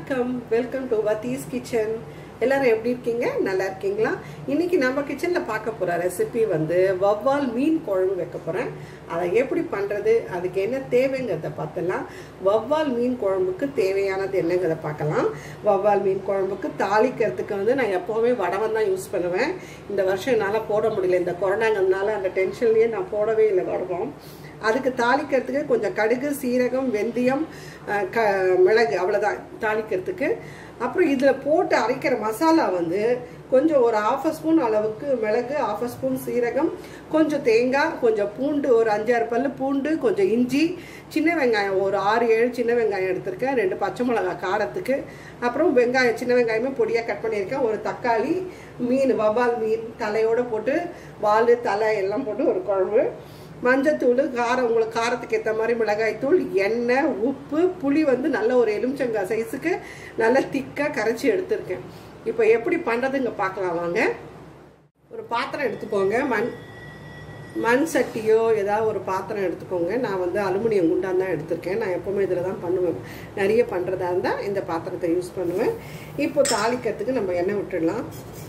வணக்கம் welcome to வத்தீஸ் kitchen எல்லாரும் எப்படி இருக்கீங்க நல்லா இருக்கீங்களா இன்னைக்கு நம்ம கிச்சனில் பார்க்க போகிற ரெசிபி வந்து வவ்வால் மீன் குழம்பு வைக்க போகிறேன் அதை எப்படி பண்ணுறது அதுக்கு என்ன தேவைங்கிறத பார்த்தலாம் வவ்வால் மீன் குழம்புக்கு தேவையானது என்னங்கிறத பார்க்கலாம் வவ்வால் மீன் குழம்புக்கு தாளிக்கிறதுக்கு வந்து நான் எப்போவுமே வடவன் தான் யூஸ் பண்ணுவேன் இந்த வருஷம் என்னால் போட முடியல இந்த கொரோனாங்கிறதுனால அந்த டென்ஷன்லேயே நான் போடவே இல்லை வடவம் அதுக்கு தாளிக்கிறதுக்கு கொஞ்சம் கடுகு சீரகம் வெந்தயம் அஹ், க மிளகு அவ்வளோதான் தாளிக்கிறதுக்கு அப்புறம் இதில் போட்டு அரைக்கிற மசாலா வந்து கொஞ்சம் ஒரு ஆஃப் ஸ்பூன் அளவுக்கு மிளகு ஆஃப் ஸ்பூன் சீரகம் கொஞ்சம் தேங்காய் கொஞ்சம் பூண்டு ஒரு அஞ்சாறு பல்லு பூண்டு கொஞ்சம் இஞ்சி சின்ன வெங்காயம் ஒரு ஆறு ஏழு சின்ன வெங்காயம் எடுத்திருக்கேன் ரெண்டு பச்சை மிளகாய் காரத்துக்கு அப்புறம் வெங்காயம் சின்ன வெங்காயமே பொடியாக கட் பண்ணியிருக்கேன் ஒரு தக்காளி மீன் வவ்வால் மீன் தலையோடு போட்டு வால் தலை எல்லாம் போட்டு ஒரு குழம்பு மஞ்சத்தூள் காரம் உங்களுக்கு காரத்துக்கு ஏற்ற மாதிரி மிளகாய்த்தூள் எண்ணெய் உப்பு புளி வந்து நல்ல ஒரு எலுமிச்சங்காய் சைஸுக்கு நல்லா திக்காக கரைச்சி எடுத்திருக்கேன் இப்போ எப்படி பண்ணுறதுங்க பார்க்கலாம் வாங்க ஒரு பாத்திரம் எடுத்துக்கோங்க மண் மண் சட்டியோ ஏதாவது ஒரு பாத்திரம் எடுத்துக்கோங்க நான் வந்து அலுமினியம் குண்டான் தான் எடுத்திருக்கேன் நான் எப்போவுமே இதில் தான் பண்ணுவேன் நிறைய பண்ணுறதா இருந்தால் இந்த பாத்திரத்தை யூஸ் பண்ணுவேன் இப்போ தாளிக்கிறதுக்கு நம்ம எண்ணெய் விட்டுடலாம்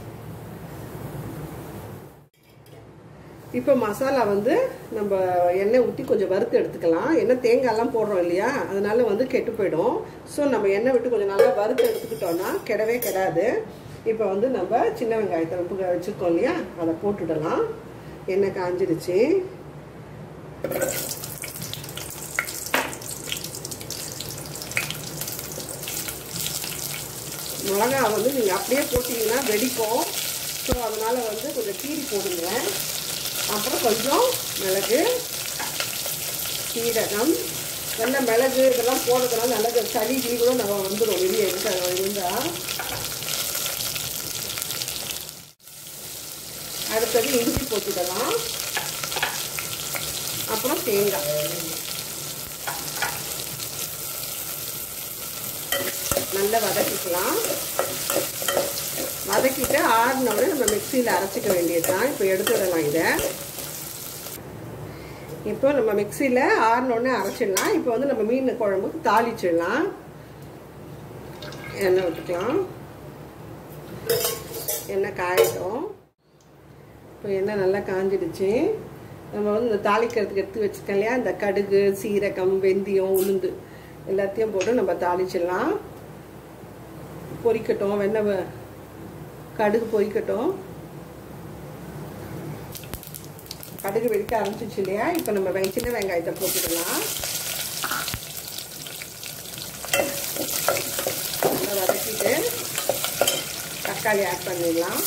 இப்போ மசாலா வந்து நம்ம எண்ணெய் ஊற்றி கொஞ்சம் வறுத்து எடுத்துக்கலாம் ஏன்னா தேங்காய்லாம் போடுறோம் இல்லையா அதனால வந்து கெட்டு போயிடும் ஸோ நம்ம எண்ணெய் விட்டு கொஞ்சம் நல்லா வறுத்து எடுத்துக்கிட்டோம்னா கெடவே கெடாது இப்போ வந்து நம்ம சின்ன வெங்காயத்தை உப்பு வச்சுருக்கோம் இல்லையா அதை போட்டுடலாம் எண்ணெய் காஞ்சிடுச்சு மிளகா வந்து நீங்கள் அப்படியே போட்டிங்கன்னா வெடிக்கும் ஸோ அதனால் வந்து கொஞ்சம் கீரி போடுங்க அப்புறம் கொஞ்சம் மிளகு சீரகம் நல்ல மிளகு இதெல்லாம் போடுறதுனால நல்ல சளி கீ கூட நம்ம வந்துடும் வெளியே இருக்க இருந்தால் அடுத்தது இஞ்சி போட்டுக்கலாம் அப்புறம் தேங்காய் நல்லா வதக்கிக்கலாம் வதக்கிட்டு ஆறினோடனே நம்ம மிக்சியில் அரைச்சிக்க வேண்டியது தான் இப்போ எடுத்துடலாம் இதை இப்போ நம்ம மிக்சியில் ஆறினோடனே அரைச்சிடலாம் இப்போ வந்து நம்ம மீன் குழம்புக்கு தாளிச்சிடலாம் எண்ணெய் விட்டுக்கலாம் எண்ணெய் காயட்டும் இப்போ எண்ணெய் நல்லா காஞ்சிடுச்சு நம்ம வந்து இந்த தாளிக்கிறதுக்கு எடுத்து வச்சுருக்கோம் இல்லையா இந்த கடுகு சீரகம் வெந்தயம் உளுந்து எல்லாத்தையும் போட்டு நம்ம தாளிச்சிடலாம் பொரிக்கட்டும் வெண்ணெய் கடுகு பொரிக்கட்டும் கடுகு வெடிக்க ஆரம்பிச்சிச்சு இல்லையா இப்போ நம்ம வெ சின்ன வெங்காயத்தை போட்டுக்கலாம் நல்லா வதக்கிட்டு தக்காளி ஆட் பண்ணிடலாம்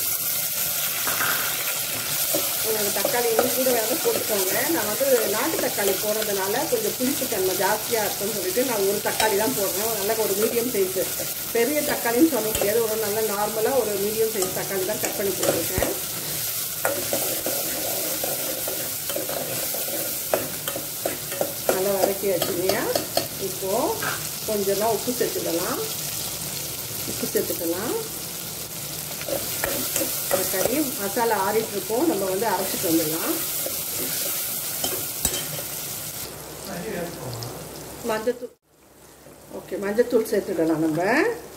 உங்களுக்கு தக்காளி இன்னும் கூட வேறு போட்டுக்கோங்க நான் வந்து நாட்டு தக்காளி போடுறதுனால கொஞ்சம் புளிப்பு தன்மை ஜாஸ்தியாக இருக்கும்னு சொல்லிட்டு நான் ஒரு தக்காளி தான் போடுறேன் நல்ல ஒரு மீடியம் சைஸு பெரிய தக்காளின்னு சொல்ல முடியாது ஒரு நல்ல நார்மலாக ஒரு மீடியம் சைஸ் தக்காளி தான் கட் பண்ணி போட்டிருக்கேன் நல்லா வதக்கி வச்சுருங்க இப்போது கொஞ்சமாக உப்பு சேர்த்துக்கலாம் உப்பு சேர்த்துக்கலாம் கறி மசாலா ஆறிட்டு இருக்கோம் நம்ம வந்து அரைச்சிட்டு வந்துடலாம் மஞ்சத்தூள் ஓகே மஞ்சத்தூள் சேர்த்துடலாம் நம்ம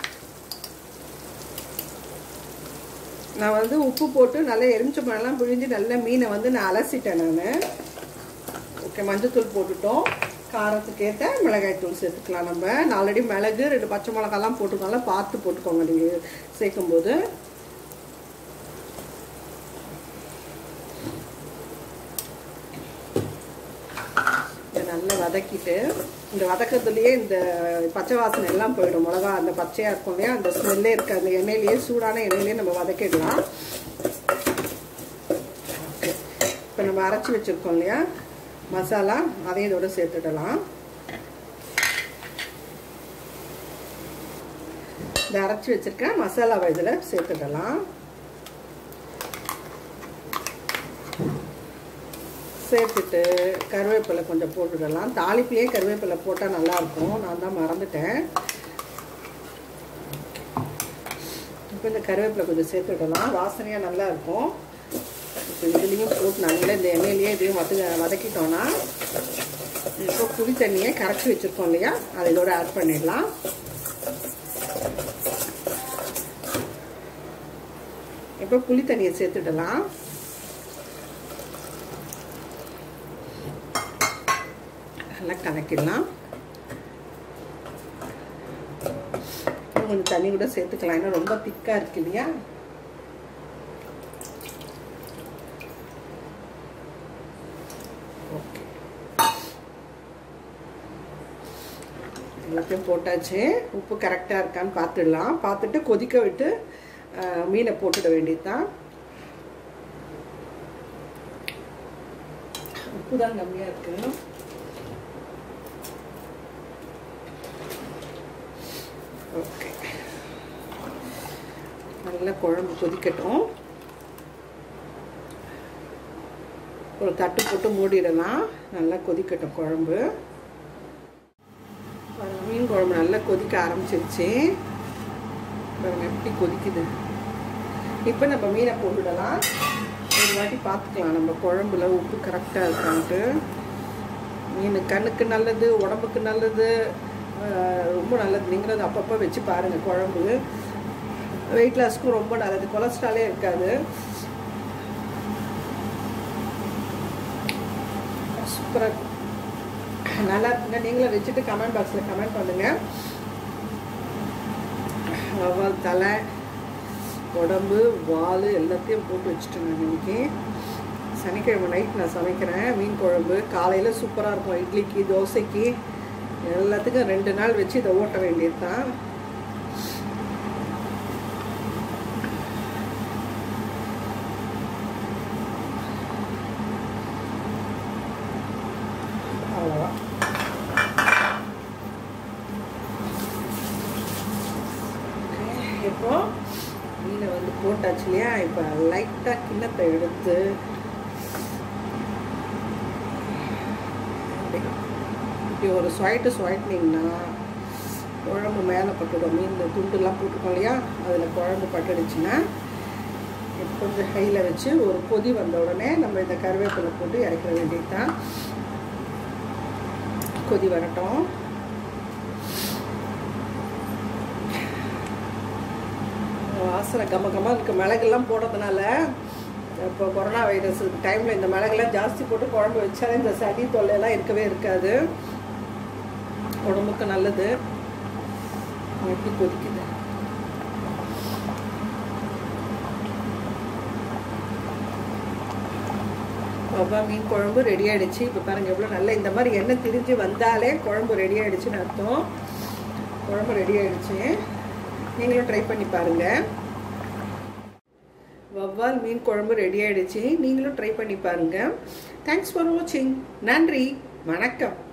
நான் வந்து உப்பு போட்டு நல்லா எரிஞ்சம்பழம்லாம் பிழிஞ்சு நல்லா மீனை வந்து நான் அலசிட்டேன் நான் ஓகே மஞ்சத்தூள் போட்டுட்டோம் காரத்துக்கு ஏற்ற மிளகாய் தூள் சேர்த்துக்கலாம் நம்ம நான் ஆல்ரெடி மிளகு ரெண்டு பச்சை மிளகாலாம் போட்டுக்கோங்க பார்த்து போட்டுக்கோங்க நீங்கள் சேர்க்கும்போது நல்லா வதக்கிட்டு இந்த வதக்கத்துலேயே இந்த பச்சை வாசனை எல்லாம் போயிடும் மிளகா அந்த பச்சையாக இருக்கும் இல்லையா அந்த ஸ்மெல்லே இருக்குது அந்த எண்ணெயிலேயே சூடான எண்ணெயிலேயே நம்ம வதக்கிடலாம் இப்போ நம்ம அரைச்சி வச்சுருக்கோம் இல்லையா மசாலா அதையும் இதோட சேர்த்துடலாம் இந்த அரைச்சி வச்சுருக்க மசாலாவை இதில் சேர்த்துடலாம் சேர்த்துட்டு கருவேப்பிலை கொஞ்சம் போட்டுடலாம் தாளிப்பிலே கருவேப்பிலை போட்டால் நல்லாயிருக்கும் நான் தான் மறந்துட்டேன் இப்போ இந்த கருவேப்பிலை கொஞ்சம் சேர்த்துடலாம் வாசனையாக நல்லா இருக்கும் இப்போ இதுலேயும் போட்டு நல்லா இந்த எண்ணெயிலேயே இதையும் வதக்க வதக்கிட்டோன்னா இப்போ புளி தண்ணியை கரைச்சி வச்சுருக்கோம் இல்லையா அதை இதோட ஆட் பண்ணிடலாம் இப்போ புளி தண்ணியை சேர்த்துடலாம் நல்லா கலக்கிடலாம் கொஞ்சம் தண்ணி கூட சேர்த்துக்கலாம் ஏன்னா ரொம்ப திக்காக இருக்கு இல்லையா ஓகே எல்லாத்தையும் போட்டாச்சு உப்பு கரெக்டாக இருக்கான்னு பார்த்துடலாம் பார்த்துட்டு கொதிக்க விட்டு மீனை போட்டுட வேண்டியதுதான் உப்பு தான் கம்மியாக இருக்கு ஓகே நல்லா குழம்பு கொதிக்கட்டும் ஒரு தட்டு போட்டு மூடிடலாம் நல்லா கொதிக்கட்டும் குழம்பு மீன் குழம்பு நல்லா கொதிக்க ஆரம்பிச்சிருச்சு பாருங்க எப்படி கொதிக்குது இப்போ நம்ம மீனை போட்டுடலாம் ஒரு வாட்டி பார்த்துக்கலாம் நம்ம குழம்புல உப்பு கரெக்டாக இருக்கான்ட்டு மீன் கண்ணுக்கு நல்லது உடம்புக்கு நல்லது ரொம்ப நல்லது நீங்களும் அதை அப்பப்போ வச்சு பாருங்கள் குழம்பு வெயிட் லாஸ்க்கும் ரொம்ப நல்லது கொலஸ்ட்ராலே இருக்காது சூப்பராக நல்லா இருக்குங்க நீங்களும் வச்சுட்டு கமெண்ட் பாக்ஸில் கமெண்ட் பண்ணுங்கள் வவ்வால் தலை உடம்பு வால் எல்லாத்தையும் போட்டு வச்சுட்டேன் நான் இன்னைக்கு சனிக்கிழமை நைட் நான் சமைக்கிறேன் மீன் குழம்பு காலையில் சூப்பராக இருக்கும் இட்லிக்கு தோசைக்கு எல்லாத்துக்கும் ரெண்டு நாள் வச்சு இதை ஓட்ட வேண்டியது தான் அவ்வளோதான் இப்போ மீனை வந்து போட்டாச்சு இல்லையா இப்போ லைட்டாக கிண்ணத்தை எடுத்து இப்படி ஒரு ஸ்வைட்டு ஸ்வைட்னிங்னா குழம்பு மேலே பட்டுடும் மீன் துண்டுலாம் போட்டுக்கோம் இல்லையா அதில் குழம்பு பட்டுடுச்சுன்னா கொஞ்சம் ஹையில் வச்சு ஒரு கொதி வந்த உடனே நம்ம இந்த கருவேப்பிலை போட்டு இறக்க வேண்டியது தான் கொதி வரட்டும் வாசனை கம கம இருக்கு மிளகுலாம் போடுறதுனால இப்போ கொரோனா வைரஸ் டைமில் இந்த மிளகுலாம் ஜாஸ்தி போட்டு குழம்பு வச்சாலே இந்த சளி தொல்லையெல்லாம் இருக்கவே இருக்காது உடம்புக்கு நல்லது எப்படி கொதிக்குது வவ்வா மீன் குழம்பு ரெடி ஆகிடுச்சு இப்போ பாருங்கள் எவ்வளோ நல்ல இந்த மாதிரி எண்ணெய் திரிஞ்சு வந்தாலே குழம்பு ரெடி ஆகிடுச்சுன்னு அர்த்தம் குழம்பு ரெடி ஆகிடுச்சு நீங்களும் ட்ரை பண்ணி பாருங்கள் வவ்வால் மீன் குழம்பு ரெடி ஆகிடுச்சு நீங்களும் ட்ரை பண்ணி பாருங்கள் தேங்க்ஸ் ஃபார் வாட்சிங் நன்றி வணக்கம்